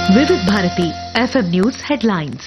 వివిధ Bharati FM news headlines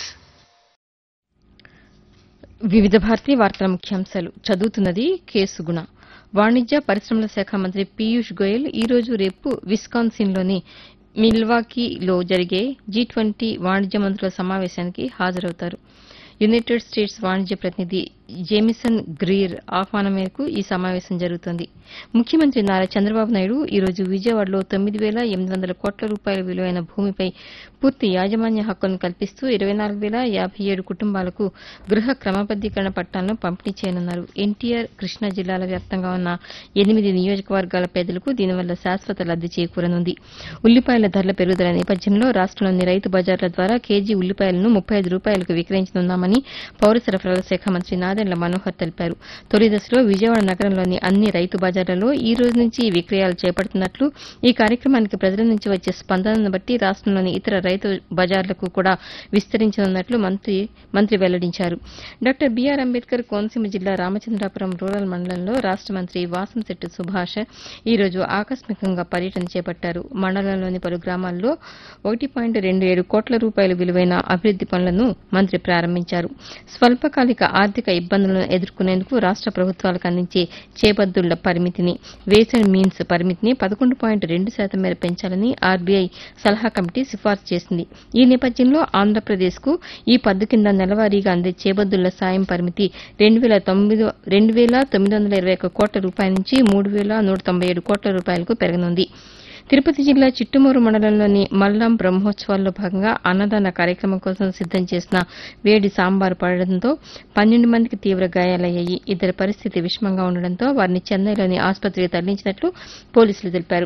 వివిధ భారతీ వార్తల ముఖ్యాంశాలు చదువుతున్నది కేసుగుణ వాణిజ్య పరిశ్రమల శాఖ మంత్రి పీయూష్ గోయల్ ఈ రోజు రేపు విస్కాన్సిన్లోని మిల్వాకీలో జరిగే జీ ట్వంటీ వాణిజ్య మంత్రుల సమావేశానికి హాజరవుతారు యునైటెడ్ స్టేట్స్ వాణిజ్య ప్రతినిధి జేమిసన్ గ్రీర్ ఆహ్వానం మేరకు ఈ సమావేశం జరుగుతోంది ముఖ్యమంత్రి నారా చంద్రబాబు నాయుడు ఈ రోజు విజయవాడలో తొమ్మిది వేల ఎనిమిది వందల కోట్ల రూపాయల విలువైన భూమిపై పూర్తి యాజమాన్య హక్కులను కల్పిస్తూ ఇరవై నాలుగు వేల యాభై ఏడు కుటుంబాలకు గృహ క్రమబద్దీకరణ పట్టాలను పంపిణీ చేయనున్నారు ఎన్టీఆర్ కృష్ణా జిల్లాల వ్యాప్తంగా ఉన్న ఎనిమిది నియోజకవర్గాల పేదలకు దీనివల్ల శాశ్వత లబ్ది చేకూరనుంది ఉల్లిపాయల ధరల పెరుగుదల నేపథ్యంలో రాష్టంలోని రైతు బజార్ల ద్వారా కేజీ ఉల్లిపాయలను ముప్పై ఐదు రూపాయలకు విక్రయించనున్నామని పౌర సరఫరాల శాఖ మంత్రి నాదెండ్ల మనోహర్ తెలిపారు తొలి దశలో విజయవాడ నగరంలోని అన్ని రైతు బజార్లలో ఈ రోజు నుంచి ఈ విక్రయాలు చేపడుతున్నట్లు ఈ కార్యక్రమానికి ప్రజల నుంచి వచ్చే స్పందనను బట్టి రాష్టంలోని ఇతర రైతు బజార్లకు కూడా విస్తరించనున్నట్లు మంత్రి మంత్రి వెల్లడించారు డాక్టర్ బీఆర్ అంబేద్కర్ కోనసీమ జిల్లా రామచంద్రాపురం రూరల్ మండలంలో రాష్ట మంత్రి వాసంశెట్టి సుభాష్ ఈ రోజు ఆకస్మికంగా పర్యటన చేపట్టారు మండలంలోని పలు గ్రామాల్లో ఒకటి పాయింట్ రెండు ఏడు కోట్ల రూపాయల విలువైన అభివృద్ది పనులను మంత్రి ప్రారంభించారు స్వల్పకాలిక ఆర్థిక ఇబ్బందులను ఎదుర్కొనేందుకు రాష్ట ప్రభుత్వాలకు అందించే చేపద్దుళ్ల పరిమితిని వేస్ అండ్ మీన్స్ పరిమితిని పదకొండు పాయింట్ రెండు శాతం మేర పెంచాలని ఆర్బీఐ సలహా కమిటీ సిఫార్సు చేసింది ఈ నేపథ్యంలో ఆంధ్రప్రదేశ్కు ఈ పద్దు కింద నెలవారీగా అందే చేబద్దుళ్ల సాయం పరిమితి రెండు వేల తొమ్మిది రెండు వేల తొమ్మిది వందల ఇరవై ఒక్క కోట్ల రూపాయల నుంచి మూడు వేల నూట తొంభై ఏడు కోట్ల రూపాయలకు పెరగనుంది తిరుపతి జిల్లా చిట్టుమూరు మండలంలోని మల్లాం బ్రహ్మోత్సవాల్లో భాగంగా అన్నదాన కార్యక్రమం కోసం సిద్దం చేసిన వేడి సాంబారు పడడంతో పన్నెండు మందికి తీవ్ర గాయాలయ్యాయి ఇద్దరి పరిస్థితి విషమంగా ఉండడంతో వారిని చెన్నైలోని ఆసుపత్రికి తరలించినట్లు పోలీసులు తెలిపారు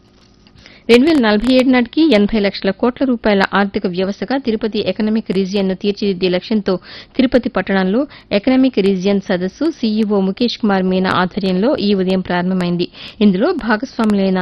రెండు వేల నలభై ఏడు నాటికి ఎనభై లక్షల కోట్ల రూపాయల ఆర్థిక వ్యవస్థగా తిరుపతి ఎకనామిక్ రీజియన్ ను తీర్చిదిద్దే లక్ష్యంతో తిరుపతి పట్టణంలో ఎకనామిక్ రీజియన్ సదస్సు సీఈఓ ముఖేష్ కుమార్ మీనా ఆధ్వర్యంలో ఈ ఉదయం ప్రారంభమైంది ఇందులో భాగస్వాములైన